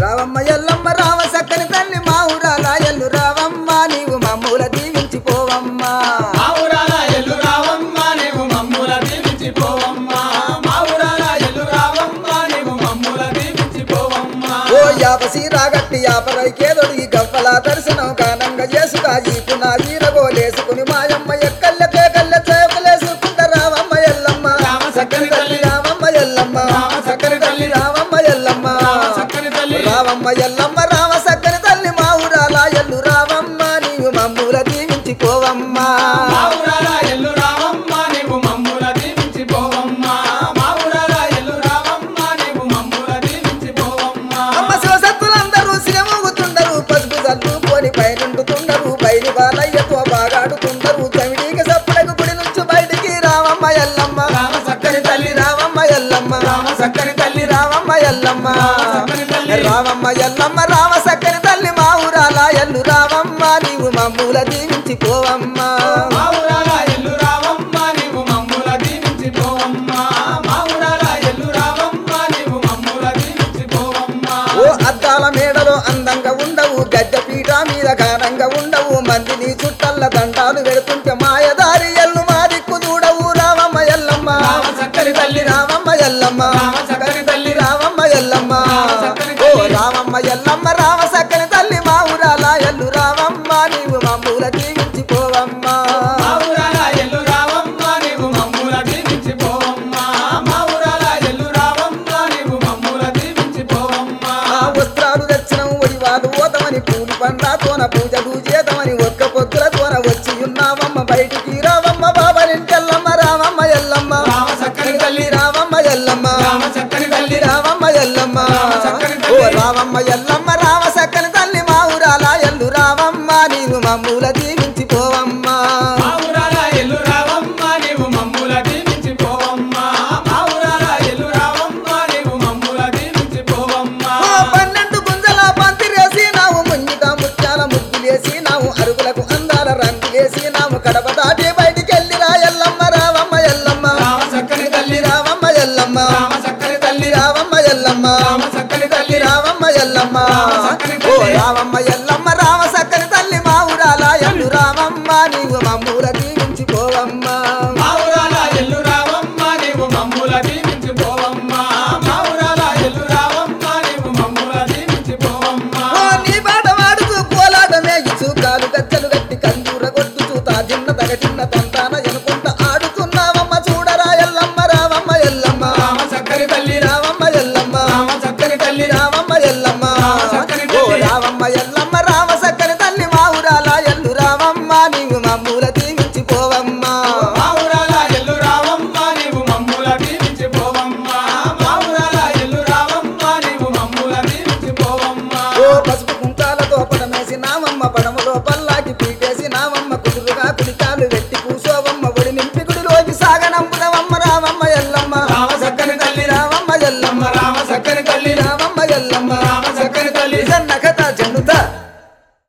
రావమ్మ ఎల్లమ్మ రావ సక్కని తల్లి మా ఊరాల ఎల్లు రావమ్మ నీవు మమ్ముల దీవించిపోవమ్మా మా ఊరాల ఎల్లు రావమ్మ నీవు మమ్ముల దీవించిపోవమ్మా మా ఊరాల ఎల్లు రావమ్మ నీవు మమ్ముల దీవించిపోవమ్మా ఓ యాపసి రాగట్టి యాపరైకేదొడిగి గవ్వల దర్శనం కానంగా చేసుగా ఈపున ఈరగోలేసుకుని మాయమ్మ ఎక్కల్లకే కల్ల చేపలేసుకుంట రావమ్మ ఎల్లమ్మ రామ సక్కని తల్లి రావమ్మ ఎల్లమ్మ రామ సక్కని తల్లి రావమ్మ ఎల్లమ్మ రామ సక్కని తల్లి రావమ్మ ఎల్లమ్మ రామ సక్కని తల్లి మా ఊరాల ఎల్లు రావమ్మ నీవు మమ్ముల దీవించిపోవమ్మా మా ఊరాల ఎల్లు రావమ్మ నీవు మమ్ముల దీవించిపోవమ్మా మా ఊరాల ఎల్లు రావమ్మ నీవు మమ్ముల దీవించిపోవమ్మా అమ్మ శివసత్తులందరూ శివమూగుతుండరు పసుపు జల్లు పోని పైనుండుతుండరు బయలు బాలయ్యతో బాగాడుతుండరు చమిడికి సప్పుడకు గుడి నుంచి బయటికి రావమ్మ ఎల్లమ్మ రామ సక్కని తల్లి రావమ్మ ఎల్లమ్మ రామ సక్కని తల్లి రావమ్మ ఎల్లమ్మ సక్కని తల్లి. రావమ్మ ఎల్లమ్మ రామ సక్కని తల్లి మా ఊరాల ఎల్లు రావమ్మ నీవు మమ్ముల దీవించిపోవమ్మా మా ఊరాల ఎల్లు రావమ్మ నీవు మమ్ముల దీవించిపోవమ్మా మా ఊరాల ఎల్లు రావమ్మ నీవు మమ్ముల దీవించిపోవమ్మా ఓ అద్దాల మేడలో అందంగా ఉండవు గద్దె పీట మీద ఘనంగా ఉండవు మందిని చుట్టల్ల దండాలు పెడుతుంటే మాయదారి ఎల్లు మా దిక్కు చూడవు రావమ్మ ఎల్లమ్మ రామ సక్కని తల్లి రావమ్మ ఎల్లమ్మ రామ సక్కని తల్లి రావమ్మ ఎల్లమ్మ రామ సక్కని ఓ తల్లి. రావమ్మ ఎల్లమ్మ రామ సక్కని తల్లి మా ఊరాల ఎల్లు రావమ్మ నీవు మమ్ముల దీవించిపోవమ్మా మా ఊరాల ఎల్లు రావమ్మ నీవు మమ్ముల దీవించిపోవమ్మా మా ఊరాల ఎల్లు రావమ్మ నీవు మమ్ముల దీవించిపోవమ్మా ఆ వస్త్రాలు తెచ్చినం ఒడివాలు ఓతమని పూలు పండ్లతోన పూజలు చేతమని ఒక్క పొద్దులతోన వచ్చి ఉన్నావమ్మ బయటికి రావమ్మ బాబలింటెల్లమ్మ రావమ్మ ఎల్లమ్మ రామ సక్కని తల్లి రావమ్మ ఎల్లమ్మ రామ సక్కని తల్లి రావమ్మ ఎల్లమ్మ రామ సక్కని ఓ తల్లి. రావమ్మ ఎల్లమ్మ రామ సక్కని తల్లి మా ఊరాల ఎల్లు రావమ్మ నీవు మమ్ముల దీవి